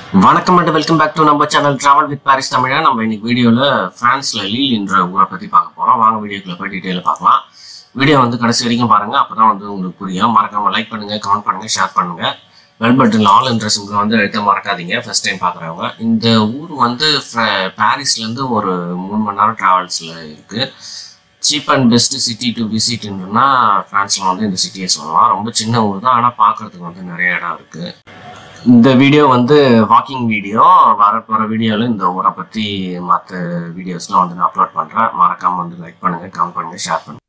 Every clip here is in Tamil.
வணக்கம் அண்ட் வெல்கம் பேக் டு நம்ம channel travel with Paris Tamizha நம்ம இன்னைக்கு வீடியோவில் ஃப்ரான்ஸில் லீல் என்ற ஊரை பற்றி பார்க்க போகிறோம் வாங்க வீடியோக்குள்ள போய் டீட்டெயிலாக பார்க்கலாம் வீடியோ வந்து கடைசி வரைக்கும் பாருங்கள் அப்போ தான் வந்து உங்களுக்கு புரியும் மறக்காம லைக் பண்ணுங்கள் கமெண்ட் பண்ணுங்கள் ஷேர் பண்ணுங்கள் பெல் பட்டன் ஆல் என்ற சிம்பிள் வந்து எழுத மறக்காதீங்க ஃபர்ஸ்ட் டைம் பார்க்குறவங்க இந்த ஊர் வந்து ஃப்ர- பாரிஸ்லேருந்து ஒரு மூணு மணி நேரம் ட்ராவல்ஸில் இருக்குது cheap and best city to விசிட்னா ஃப்ரான்ஸில் வந்து இந்த சிட்டியை சொல்லலாம் ரொம்ப சின்ன ஊர் தான் ஆனால் பார்க்கறதுக்கு வந்து நிறைய இடம் இருக்குது இந்த வீடியோ வந்து வாக்கிங் வீடியோ வரப்போகிற வீடியோவில் இந்த ஊரை பற்றி மற்ற வீடியோஸ்லாம் வந்து நான் அப்லோட் பண்ணுறேன் மறக்காமல் வந்து லைக் பண்ணுங்கள் கமெண்ட் பண்ணுங்கள் ஷேர் பண்ணுங்கள்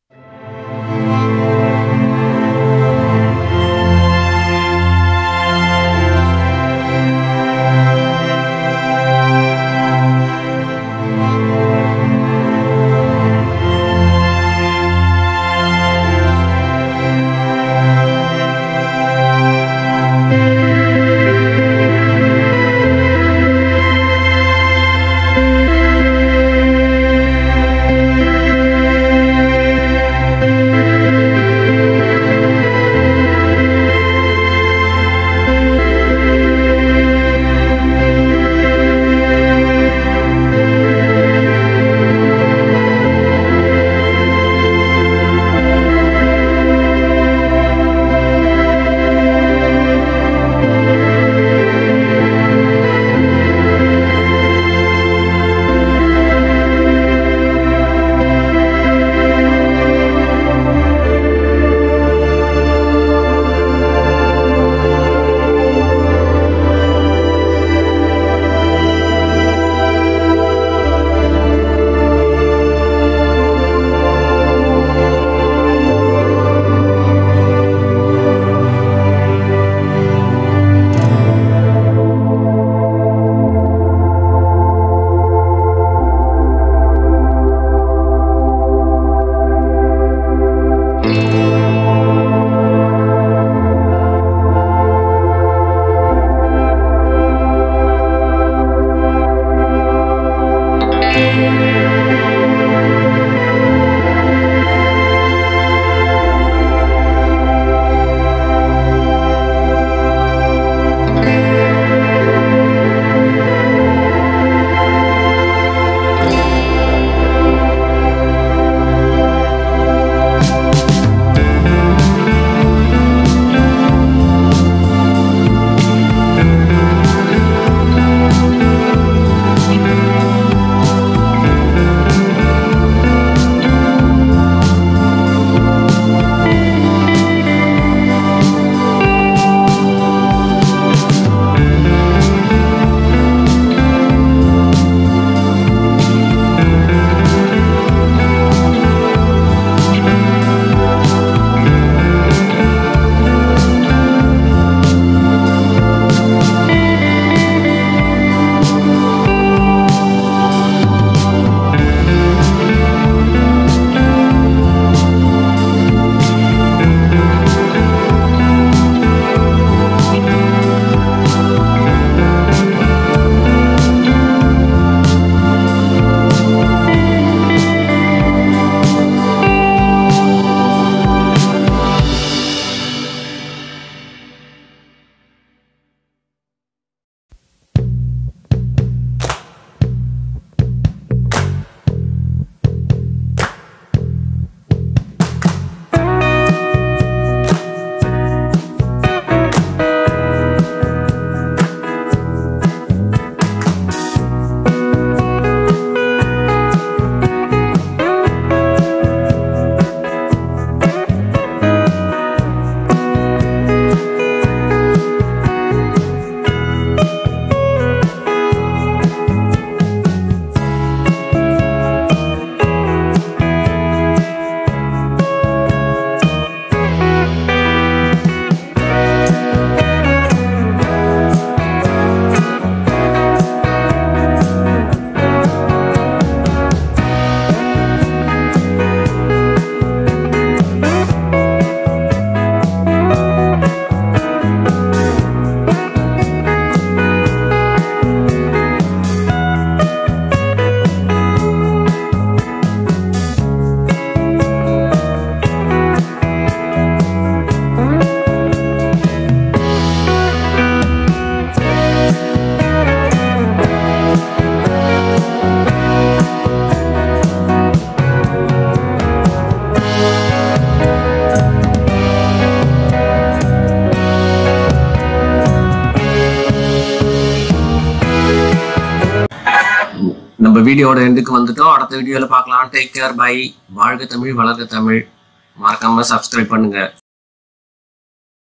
நம்ம வீடியோட எண்டுக்கு வந்துட்டோம் அடுத்த வீடியோவில் பார்க்கலாம் டேக் கேர் பை வாழ்க தமிழ் வளர்க தமிழ் மறக்காம சப்ஸ்கிரைப் பண்ணுங்க